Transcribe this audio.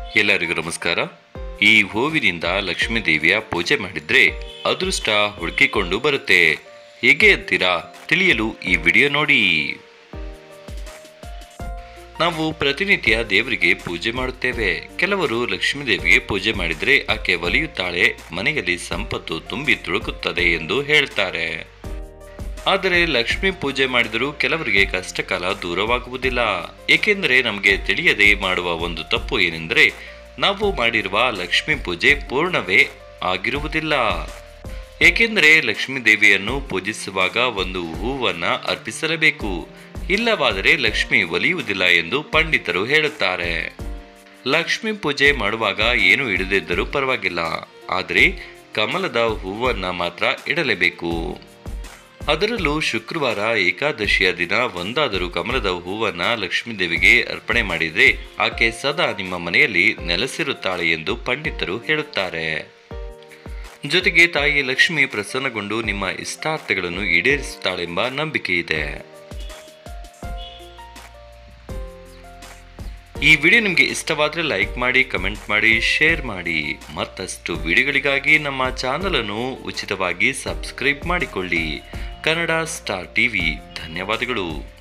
ಎಲ್ಲರಿಗೂ ನಮಸ್ಕಾರ ಈ ಹೂವಿನಿಂದ ಲಕ್ಷ್ಮೀ ದೇವಿಯ ಪೂಜೆ ಮಾಡಿದ್ರೆ ಅದೃಷ್ಟ ಹುಡುಕಿಕೊಂಡು ಬರುತ್ತೆ ಹೇಗೆ ಅಂತೀರಾ ತಿಳಿಯಲು ಈ ವಿಡಿಯೋ ನೋಡಿ ನಾವು ಪ್ರತಿನಿತ್ಯ ದೇವರಿಗೆ ಪೂಜೆ ಮಾಡುತ್ತೇವೆ ಕೆಲವರು ಲಕ್ಷ್ಮೀ ದೇವಿಗೆ ಪೂಜೆ ಮಾಡಿದ್ರೆ ಆಕೆ ಒಲಿಯುತ್ತಾಳೆ ಮನೆಯಲ್ಲಿ ಸಂಪತ್ತು ತುಂಬಿ ತುಳುಕುತ್ತದೆ ಎಂದು ಹೇಳ್ತಾರೆ ಆದರೆ ಲಕ್ಷ್ಮಿ ಪೂಜೆ ಮಾಡಿದರೂ ಕೆಲವರಿಗೆ ಕಷ್ಟಕಾಲ ದೂರವಾಗುವುದಿಲ್ಲ ಏಕೆಂದರೆ ನಮಗೆ ತಿಳಿಯದೆ ಮಾಡುವ ಒಂದು ತಪ್ಪು ಏನೆಂದರೆ ನಾವು ಮಾಡಿರುವ ಲಕ್ಷ್ಮಿ ಪೂಜೆ ಪೂರ್ಣವೇ ಆಗಿರುವುದಿಲ್ಲ ಏಕೆಂದರೆ ಲಕ್ಷ್ಮೀ ದೇವಿಯನ್ನು ಪೂಜಿಸುವಾಗ ಒಂದು ಹೂವನ್ನ ಅರ್ಪಿಸಲೇಬೇಕು ಇಲ್ಲವಾದರೆ ಲಕ್ಷ್ಮಿ ಒಲಿಯುವುದಿಲ್ಲ ಎಂದು ಪಂಡಿತರು ಹೇಳುತ್ತಾರೆ ಲಕ್ಷ್ಮಿ ಪೂಜೆ ಮಾಡುವಾಗ ಏನು ಇಡದಿದ್ದರೂ ಪರವಾಗಿಲ್ಲ ಆದರೆ ಕಮಲದ ಹೂವನ್ನ ಮಾತ್ರ ಇಡಲೇಬೇಕು ಅದರಲ್ಲೂ ಶುಕ್ರವಾರ ಏಕಾದಶಿಯ ದಿನ ಒಂದಾದರೂ ಕಮಲದ ಹೂವನ್ನ ಲಕ್ಷ್ಮೀ ದೇವಿಗೆ ಅರ್ಪಣೆ ಮಾಡಿದರೆ ಆಕೆ ಸದಾ ನಿಮ್ಮ ಮನೆಯಲ್ಲಿ ನೆಲೆಸಿರುತ್ತಾಳೆ ಎಂದು ಪಂಡಿತರು ಹೇಳುತ್ತಾರೆ ಜೊತೆಗೆ ತಾಯಿ ಲಕ್ಷ್ಮಿ ಪ್ರಸನ್ನಗೊಂಡು ನಿಮ್ಮ ಇಷ್ಟಾರ್ಥಗಳನ್ನು ಈಡೇರಿಸುತ್ತಾಳೆಂಬ ನಂಬಿಕೆ ಇದೆ ಈ ವಿಡಿಯೋ ನಿಮಗೆ ಇಷ್ಟವಾದರೆ ಲೈಕ್ ಮಾಡಿ ಕಮೆಂಟ್ ಮಾಡಿ ಶೇರ್ ಮಾಡಿ ಮತ್ತಷ್ಟು ವಿಡಿಯೋಗಳಿಗಾಗಿ ನಮ್ಮ ಚಾನಲನ್ನು ಉಚಿತವಾಗಿ ಸಬ್ಸ್ಕ್ರೈಬ್ ಮಾಡಿಕೊಳ್ಳಿ ಕನ್ನಡ ಸ್ಟಾರ್ ಟಿವಿ ಧನ್ಯವಾದಗಳು